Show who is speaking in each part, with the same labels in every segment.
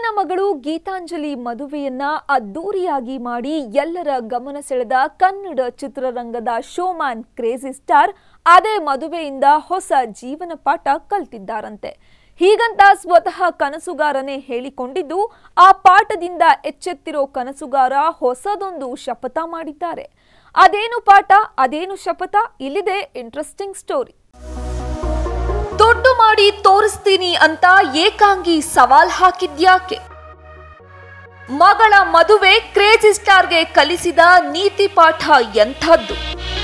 Speaker 1: ಮುದ್ದಿನ ಮಗಳು ಗೀತಾಂಜಲಿ ಮದುವೆಯನ್ನ ಅದ್ದೂರಿಯಾಗಿ ಮಾಡಿ ಎಲ್ಲರ ಗಮನ ಸೆಳೆದ ಕನ್ನಡ ಚಿತ್ರರಂಗದ ಶೋಮ್ಯಾನ್ ಕ್ರೇಜಿ ಸ್ಟಾರ್ ಅದೇ ಮದುವೆಯಿಂದ ಹೊಸ ಜೀವನ ಪಾಠ ಕಲ್ತಿದ್ದಾರಂತೆ ಹೀಗಂತ ಸ್ವತಃ ಕನಸುಗಾರನೇ ಹೇಳಿಕೊಂಡಿದ್ದು ಆ ಪಾಠದಿಂದ ಎಚ್ಚೆತ್ತಿರೋ ಕನಸುಗಾರ ಹೊಸದೊಂದು ಶಪಥ ಮಾಡಿದ್ದಾರೆ ಅದೇನು ಪಾಠ ಅದೇನು ಶಪಥ ಇಲ್ಲಿದೆ ಇಂಟ್ರೆಸ್ಟಿಂಗ್ ಸ್ಟೋರಿ ದುಡ್ಡು ಮಾಡಿ ತೋರಿಸ್ತೀನಿ ಅಂತ ಏಕಾಂಗಿ ಸವಾಲ್ ಹಾಕಿದ್ಯಾಕೆ ಮಗಳ ಮದುವೆ ಕ್ರೇಜಿ ಸ್ಟಾರ್ಗೆ ಕಲಿಸಿದ ನೀತಿ ಪಾಠ ಎಂಥದ್ದು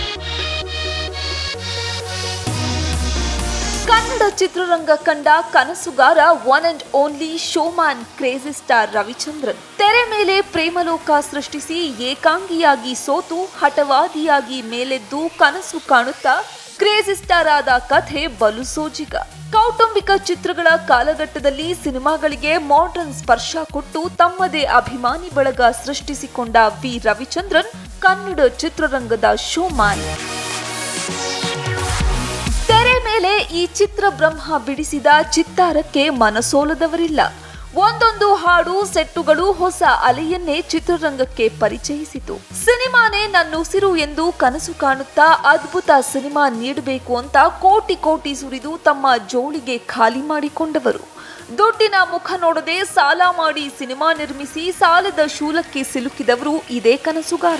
Speaker 1: ಕನ್ನಡ ಚಿತ್ರರಂಗ ಕಂಡ ಕನಸುಗಾರ one and only showman crazy star Ravichandran ತೆರೆ ಮೇಲೆ ಪ್ರೇಮಲೋಕ ಸೃಷ್ಟಿಸಿ ಏಕಾಂಗಿಯಾಗಿ ಸೋತು ಹಠವಾದಿಯಾಗಿ ಮೇಲೆದ್ದು ಕನಸು ಕಾಣುತ್ತಾ ಕ್ರೇಜಿ ಸ್ಟಾರ್ ಆದ ಕಥೆ ಬಲು ಸೋಜಿಗ ಕೌಟುಂಬಿಕ ಚಿತ್ರಗಳ ಕಾಲಘಟ್ಟದಲ್ಲಿ ಸಿನಿಮಾಗಳಿಗೆ ಮಾಡರ್ನ್ ಸ್ಪರ್ಶ ಕೊಟ್ಟು ತಮ್ಮದೇ ಅಭಿಮಾನಿ ಬಳಗ ಸೃಷ್ಟಿಸಿಕೊಂಡ ವಿ ರವಿಚಂದ್ರನ್ ಕನ್ನಡ ಚಿತ್ರರಂಗದ ಶೋಮ್ಯಾನ್ ತೆರೆ ಮೇಲೆ ಈ ಚಿತ್ರ ಬ್ರಹ್ಮ ಬಿಡಿಸಿದ ಚಿತ್ತಾರಕ್ಕೆ ಮನಸೋಲದವರಿಲ್ಲ ಒಂದೊಂದು ಹಾಡು ಸೆಟ್ಟುಗಳು ಹೊಸ ಅಲೆಯನ್ನೇ ಚಿತ್ರರಂಗಕ್ಕೆ ಪರಿಚಯಿಸಿತು ಸಿನಿಮಾನೇ ನನ್ನುಸಿರು ಎಂದು ಕನಸು ಕಾಣುತ್ತಾ ಅದ್ಭುತ ಸಿನಿಮಾ ನೀಡಬೇಕು ಅಂತ ಕೋಟಿ ಕೋಟಿ ಸುರಿದು ತಮ್ಮ ಜೋಳಿಗೆ ಖಾಲಿ ಮಾಡಿಕೊಂಡವರು ದುಡ್ಡಿನ ಮುಖ ನೋಡದೆ ಸಾಲ ಮಾಡಿ ಸಿನಿಮಾ ನಿರ್ಮಿಸಿ ಸಾಲದ ಶೂಲಕ್ಕೆ ಸಿಲುಕಿದವರು ಇದೇ ಕನಸುಗಾರ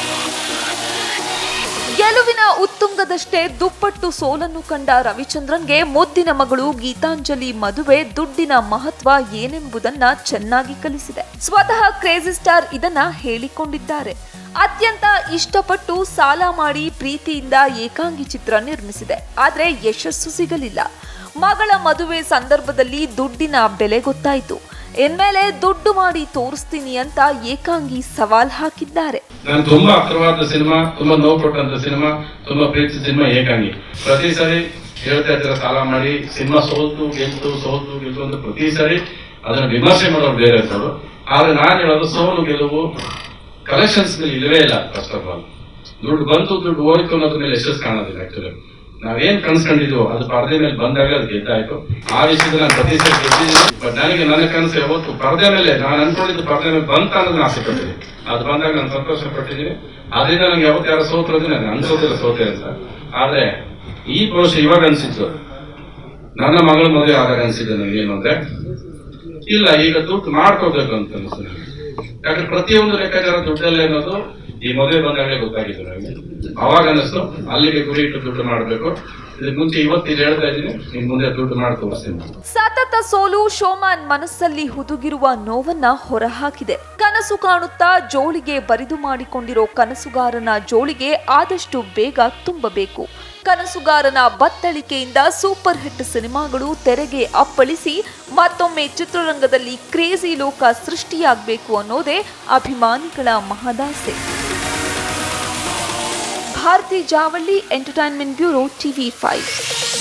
Speaker 1: ಗೆಲುವಿನ ಉತ್ತುಂಗದಷ್ಟೇ ದುಪ್ಪಟ್ಟು ಸೋಲನ್ನು ಕಂಡ ರವಿಚಂದ್ರನ್ಗೆ ಮುದ್ದಿನ ಮಗಳು ಗೀತಾಂಜಲಿ ಮದುವೆ ದುಡ್ಡಿನ ಮಹತ್ವ ಏನೆಂಬುದನ್ನ ಚೆನ್ನಾಗಿ ಕಲಿಸಿದೆ ಸ್ವತಃ ಕ್ರೇಜಿ ಸ್ಟಾರ್ ಇದನ್ನ ಹೇಳಿಕೊಂಡಿದ್ದಾರೆ ಅತ್ಯಂತ ಇಷ್ಟಪಟ್ಟು ಸಾಲ ಮಾಡಿ ಪ್ರೀತಿಯಿಂದ ಏಕಾಂಗಿ ಚಿತ್ರ ನಿರ್ಮಿಸಿದೆ ಆದ್ರೆ ಯಶಸ್ಸು ಸಿಗಲಿಲ್ಲ ಮಗಳ ಮದುವೆ ಸಂದರ್ಭದಲ್ಲಿ ದುಡ್ಡಿನ ಬೆಲೆ ಗೊತ್ತಾಯಿತು ಇನ್ಮೇಲೆ ದುಡ್ಡು ಮಾಡಿ ತೋರಿಸ್ತೀನಿ ಅಂತ ಏಕಾಂಗಿ ಸವಾಲ್ ಹಾಕಿದ್ದಾರೆ
Speaker 2: ನಾನು ತುಂಬಾ ಅಕ್ರಮವಾದ ಸಿನಿಮಾ ತುಂಬಾ ನೋವು ಕೊಟ್ಟಂತ ಸಿನಿಮಾ ತುಂಬಾ ಪ್ರೀತಿ ಸಿನಿಮಾ ಏಕಾಂಗಿ ಪ್ರತಿ ಸರಿ ಹೇಳ್ತಾ ಇರ್ತಾರೆ ಸಾಲ ಮಾಡಿ ಸಿನಿಮಾ ಸೋಲ್ತು ಗೆಲ್ತು ಸೋಲ್ತು ಗೆಲ್ತು ಅಂತ ಪ್ರತಿ ಸರಿ ಅದನ್ನ ವಿಮರ್ಶೆ ಮಾಡೋರು ಬೇರೆ ಇರ್ತಾರೆ ಆದ್ರೆ ನಾನು ಹೇಳೋದು ಸೋಲು ಗೆಲುವು ಕಲೆಕ್ಷನ್ಸ್ ಇಲ್ಲವೇ ಇಲ್ಲ ಫಸ್ಟ್ ಆಫ್ ಆಲ್ ದುಡ್ಡು ಬಂತು ದುಡ್ಡು ಹೋಯ್ತು ಅನ್ನೋದ್ರ ಮೇಲೆ ಯಶಸ್ಸು ಕಾಣೋದಿಲ್ಲ ಆಕ್ಚುಲಿ ನಾವೇನ್ ಕನ್ಸ್ಕೊಂಡಿದ್ವೋ ಅದು ಪರದೆ ಮೇಲೆ ಬಂದಾಗ ಅದು ಗೆದ್ದಾಯ್ತು ಆ ವಿಷಯದಲ್ಲಿ ನಾನು ಪ್ರತಿ ಸರಿ ಗೆದ್ದಿದ್ದೀನಿ ಬಟ್ ನನಗೆ ನನ್ನ ಕನಸು ಯಾವತ್ತು ಪರದೆ ಮೇಲೆ ನಾನು ಅನ್ಕೊಂಡಿದ್ದು ಪರದೆ ಮೇಲೆ ಬಂತ ಅನ್ನೋದನ್ನ ಆಸೆ ಪಟ್ಟಿದ್ದೀನಿ ಅದು ಬಂದಾಗ ನಾನು ಸಂತೋಷ ಪಟ್ಟಿದ್ದೀನಿ ಅದರಿಂದ ನಂಗೆ ಯಾವತ್ತು ಯಾರೋ ಸೋತ್ರೋದು ನನಗೆ ಅನ್ಸೋದಿಲ್ಲ ಸೋತೆ ಅಂತ ಆದ್ರೆ ಈ ಪುರುಷ ಇವಾಗ ಅನ್ಸಿತ್ತು ನನ್ನ ಮಗಳ ಮದುವೆ ಆದಾಗ ಅನ್ಸಿದ್ದು ನನಗೆ ಏನು ಅಂದ್ರೆ ಇಲ್ಲ ಈಗ ದುಡ್ಡು ಮಾಡ್ಕೋಬೇಕು ಅಂತ ಅನಿಸ್ತು ನನಗೆ ಯಾಕಂದ್ರೆ ಪ್ರತಿಯೊಂದು ಲೆಕ್ಕಾಚಾರ ದುಡ್ಡಲ್ಲೇ ಅನ್ನೋದು ಈ ಮದುವೆ ಬಂದಾಗಲೇ ಗೊತ್ತಾಗಿತ್ತು ನನಗೆ ಅವಾಗ ಅನ್ನಿಸ್ತು ಅಲ್ಲಿಗೆ ಗುರಿ ಇಟ್ಟು ದುಡ್ಡು ಮಾಡಬೇಕು ಇದಕ್ಕೆ ಮುಂಚೆ ಇವತ್ತು ಇದು ಹೇಳ್ತಾ ಇದ್ದೀನಿ ಇನ್ನು ಮುಂದೆ ದುಡ್ಡು ಮಾಡಿ ತೋರಿಸ್ತೀನಿ
Speaker 1: ಸತತ ಸೋಲು ಶೋಮ್ಯಾನ್ ಮನಸ್ಸಲ್ಲಿ ಹುದುಗಿರುವ ನೋವನ್ನ ಹೊರಹಾಕಿದೆ ಕನಸು ಕಾಣುತ್ತಾ ಜೋಳಿಗೆ ಬರಿದು ಮಾಡಿಕೊಂಡಿರೋ ಕನಸುಗಾರನ ಜೋಳಿಗೆ ಆದಷ್ಟು ಬೇಗ ತುಂಬಬೇಕು ಕನಸುಗಾರನ ಬತ್ತಳಿಕೆಯಿಂದ ಸೂಪರ್ ಹಿಟ್ ಸಿನಿಮಾಗಳು ತೆರೆಗೆ ಅಪ್ಪಳಿಸಿ ಮತ್ತೊಮ್ಮೆ ಚಿತ್ರರಂಗದಲ್ಲಿ ಕ್ರೇಜಿ ಲೋಕ ಸೃಷ್ಟಿಯಾಗಬೇಕು ಅನ್ನೋದೇ ಅಭಿಮಾನಿಗಳ ಮಹದಾಸೆ Bharathi Javalli entertainment bureau TV five